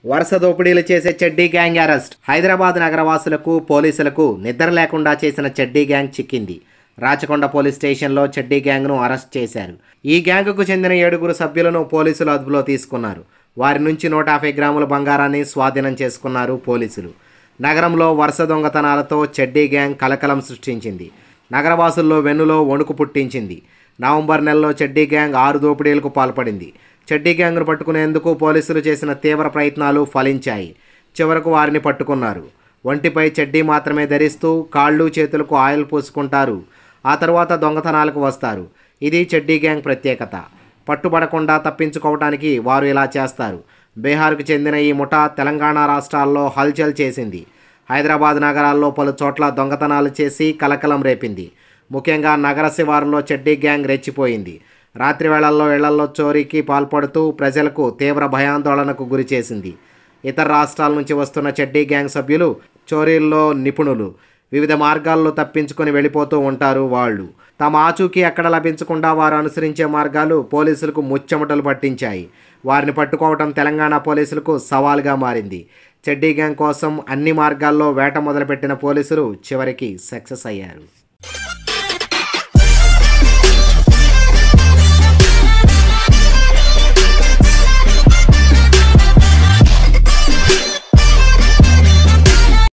వరుస దోపిడీలు చేసే చెడ్డీ గ్యాంగ్ అరెస్ట్ హైదరాబాద్ నగరవాసులకు పోలీసులకు నిద్ర లేకుండా చేసిన చెడ్డీ గ్యాంగ్ చిక్కింది రాచకొండ పోలీస్ స్టేషన్లో చెడ్డీ గ్యాంగ్ను అరెస్ట్ చేశారు ఈ గ్యాంగ్కు చెందిన ఏడుగురు సభ్యులను పోలీసులు అదుపులో తీసుకున్నారు వారి నుంచి నూట యాభై గ్రాముల బంగారాన్ని స్వాధీనం చేసుకున్నారు పోలీసులు నగరంలో వరుస దొంగతనాలతో చెడ్డీ గ్యాంగ్ కలకలం సృష్టించింది నగరవాసుల్లో వెన్నులో వణుకు పుట్టించింది నవంబర్ నెలలో చెడ్డీ గ్యాంగ్ ఆరు దోపిడీలకు పాల్పడింది చెడ్డీ గ్యాంగ్ను పట్టుకునేందుకు పోలీసులు చేసిన తీవ్ర ప్రయత్నాలు ఫలించాయి చివరకు వారిని పట్టుకున్నారు ఒంటిపై చెడ్డీ మాత్రమే ధరిస్తూ కాళ్ళు చేతులకు ఆయిల్ పూసుకుంటారు ఆ తర్వాత దొంగతనాలకు వస్తారు ఇది చెడ్డీ గ్యాంగ్ ప్రత్యేకత పట్టుబడకుండా తప్పించుకోవటానికి వారు ఇలా చేస్తారు బీహార్కు చెందిన ఈ ముఠా తెలంగాణ రాష్ట్రాల్లో హల్చల్ చేసింది హైదరాబాద్ నగరాల్లో పలు చోట్ల దొంగతనాలు చేసి కలకలం రేపింది ముఖ్యంగా నగర శివారులో చెడ్డీ గ్యాంగ్ రెచ్చిపోయింది రాత్రి వేళల్లో ఇళ్లలో చోరీకి పాల్పడుతూ ప్రజలకు తీవ్ర భయాందోళనకు గురి చేసింది ఇతర రాష్ట్రాల నుంచి వస్తున్న చెడ్డీ గ్యాంగ్ సభ్యులు చోరీల్లో నిపుణులు వివిధ మార్గాల్లో తప్పించుకొని వెళ్ళిపోతూ ఉంటారు వాళ్ళు తమ ఆచూకీ ఎక్కడ లభించకుండా వారు అనుసరించే మార్గాలు పోలీసులకు ముచ్చెమటలు పట్టించాయి వారిని పట్టుకోవటం తెలంగాణ పోలీసులకు సవాల్గా మారింది చెడ్డీ గ్యాంగ్ కోసం అన్ని మార్గాల్లో వేట మొదలుపెట్టిన పోలీసులు చివరికి సక్సెస్ అయ్యారు